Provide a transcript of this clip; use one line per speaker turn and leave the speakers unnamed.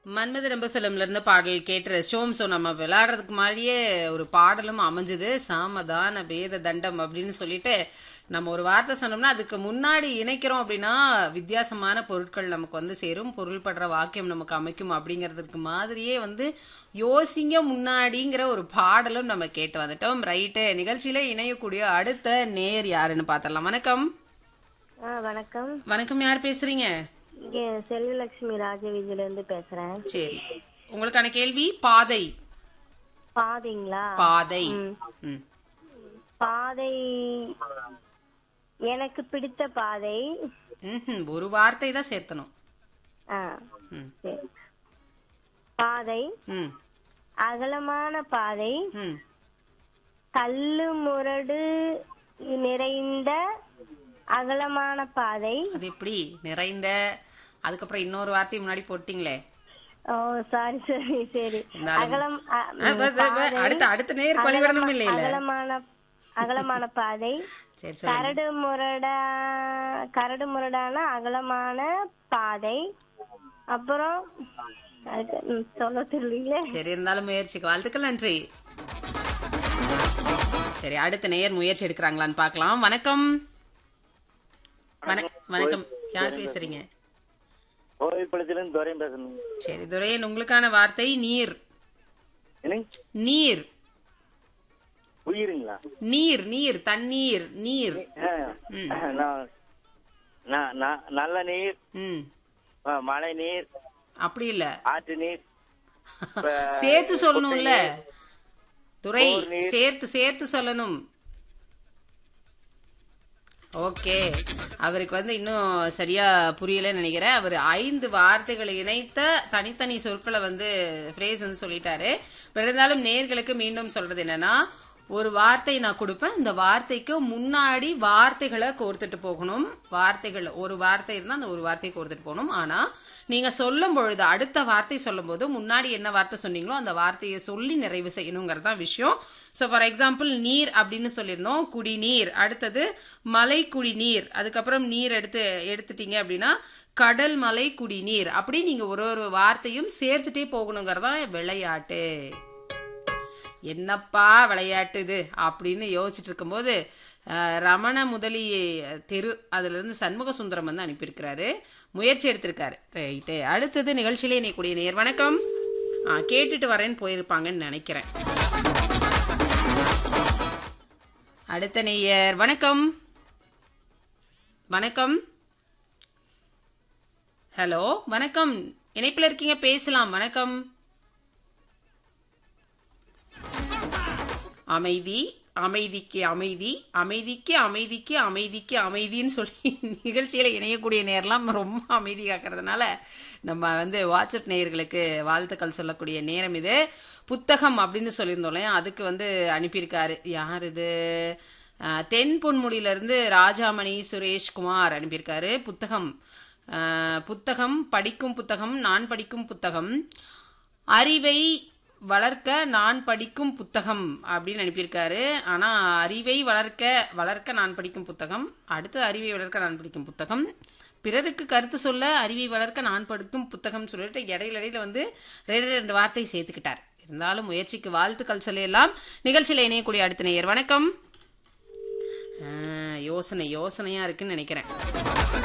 மன்மத ரம்ப ஃபிலிம்ல இருந்து பாடல் கேட்டு ரசிச்சோம் ஸோ நம்ம விளையாடுறதுக்கு மாதிரியே ஒரு பாடலும் அமைஞ்சுது சாமதான பேத தண்டம் அப்படின்னு சொல்லிட்டு நம்ம ஒரு வார்த்தை சொன்னோம்னா அதுக்கு முன்னாடி இணைக்கிறோம் அப்படின்னா வித்தியாசமான பொருட்கள் நமக்கு வந்து சேரும் பொருள் படுற வாக்கியம் நமக்கு அமைக்கும் அப்படிங்கிறதுக்கு மாதிரியே வந்து யோசிங்க முன்னாடிங்கிற ஒரு பாடலும் நம்ம கேட்டு வந்துட்டோம் ரைட்டு நிகழ்ச்சியில இணையக்கூடிய அடுத்த நேர் யாருன்னு பார்த்தரலாம் வணக்கம்
ஆ வணக்கம்
வணக்கம் யார் பேசுறீங்க
இங்கே செல்வலட்சுமி ராஜவீதியில இருந்து பேசுறேன்
சரி உங்களுக்கான கேள்வி பாதை
பாதைங்களா
பாதை
ம்.
ம்.
பாதை எனக்கு பிடித்த பாதை
ம்ஹும். ஒரு வார்த்தை தான் சேர்த்தணும்
ஆ
ம்.
சரி பாதை
ம்.
அகலமான பாதை
ம்.
கல்லு முரடு நிறைந்த அகலமான பாதை
அது எப்படி நிறைந்த அதுக்கப்புறம் இன்னொரு வார்த்தை முன்னாடி போட்டீங்களே
ஓ சாரி சரி சரி
இருந்தாலும்
அகலம் அ,
ஆ, ப- ப- ப- அடுத்த அடுத்த நேருக்கு வழிவிடணும் இல்ல இல்ல
அகலமான அகலமான பாதை
சரி சொல்லுங்க
கரடு முரடா கரடு முரடான அகலமான பாதை அப்புறம் அது, ம், சொல்ல தெரியல
சரி இருந்தாலும் முயற்சிக்கு வாழ்த்துக்கள் நன்றி சரி அடுத்த நேயர் முயற்சி எடுக்கிறாங்களான்னு பார்க்கலாம் வணக்கம் வணக்- வணக்கம் யார் பேசுறீங்க
கோவில்படத்திலிருந்து துரையும் பேசணும்
சரி துரையன் உங்களுக்கான வார்த்தை நீர்
என்னங்க
நீர்
உயிருங்களா
நீர் நீர் தண்ணீர் நீர்
ஆ, நான் நான் நான் நல்ல நீர்
ம்
ஆ, மழை நீர்
அப்படி இல்ல
ஆற்று நீர் இப்ப
சேர்த்து சொல்லணும்ல துரை
போர் நீர்.
சேர்த்து சேர்த்து சொல்லணும் ஓகே அவருக்கு வந்து இன்னும் சரியா புரியலன்னு நினைக்கிறேன் அவர் ஐந்து வார்த்தைகளை இணைத்த தனித்தனி சொற்களை வந்து ஃப்ரேஸ் வந்து சொல்லிட்டாரு but இருந்தாலும் நேர்களுக்கு மீண்டும் சொல்றது என்னன்னா ஒரு வார்த்தை நான் கொடுப்பேன் இந்த வார்த்தைக்கு முன்னாடி வார்த்தைகளை கோர்த்துட்டு போகணும் வார்த்தைகள் ஒரு வார்த்தை இருந்தால் அந்த ஒரு வார்த்தையை கோர்த்துட்டு போகணும் ஆனால் நீங்கள் சொல்லும் பொழுது அடுத்த வார்த்தை சொல்லும்போது முன்னாடி என்ன வார்த்தை சொன்னீங்களோ அந்த வார்த்தையை சொல்லி நிறைவு செய்யணுங்கிறது தான் விஷயம் ஸோ ஃபார் எக்ஸாம்பிள் நீர் அப்படின்னு சொல்லியிருந்தோம் குடிநீர் அடுத்தது மலை குடிநீர் அதுக்கப்புறம் நீர் எடுத்து எடுத்துட்டீங்க அப்படின்னா கடல் மலை குடிநீர் அப்படி நீங்கள் ஒரு ஒரு வார்த்தையும் சேர்த்துட்டே போகணுங்கிறது தான் விளையாட்டு என்னப்பா விளையாட்டு இது அப்படின்னு யோசிச்சுட்டு இருக்கும்போது அஹ், ரமண முதலி தெரு அதுல இருந்து சண்முக சுந்தரம் வந்து அனுப்பியிருக்கிறாரு முயற்சி எடுத்திருக்காரு ரைட்டு அடுத்தது நிகழ்ச்சியிலே இணையக்கூடிய நேர் வணக்கம் ஆ, கேட்டுட்டு வரேன்னு போயிருப்பாங்கன்னு நினைக்கிறேன் அடுத்த நேயர் வணக்கம் வணக்கம் ஹலோ வணக்கம் இணைப்பில் இருக்கீங்க பேசலாம் வணக்கம் அமைதி அமைதிக்கு அமைதி அமைதிக்கு அமைதிக்கு அமைதிக்கு அமைதின்னு சொல்லி நிகழ்ச்சியில் இணையக்கூடிய நேரம்லாம் ரொம்ப அமைதி காக்கிறதுனால நம்ம வந்து வாட்ஸ்அப் நேயர்களுக்கு வாழ்த்துக்கள் சொல்லக்கூடிய நேரம் இது புத்தகம் அப்படின்னு சொல்லியிருந்தோம் இல்லையா அதுக்கு வந்து அனுப்பியிருக்காரு யார் இது அஹ், தென் பொன்முடியிலிருந்து ராஜாமணி சுரேஷ்குமார் அனுப்பியிருக்காரு புத்தகம் அஹ், புத்தகம் படிக்கும் புத்தகம் நான் படிக்கும் புத்தகம் அறிவை வளர்க்க நான் படிக்கும் புத்தகம் அப்படின்னு அனுப்பியிருக்காரு ஆனால் அறிவை வளர்க்க வளர்க்க நான் படிக்கும் புத்தகம் அடுத்து அறிவை வளர்க்க நான் படிக்கும் புத்தகம் பிறருக்கு கருத்து சொல்ல அறிவை வளர்க்க நான் படிக்கும் புத்தகம் சொல்லிட்டு இடையில இடையில வந்து ரெண்டு ரெண்டு வார்த்தை சேர்த்துக்கிட்டார் இருந்தாலும் முயற்சிக்கு வாழ்த்துக்கள் சொல்லிடலாம் நிகழ்ச்சியில் இணையக்கூடிய அடுத்த நேயர் வணக்கம் ஆ, யோசனை யோசனையாக இருக்குன்னு நினைக்கிறேன்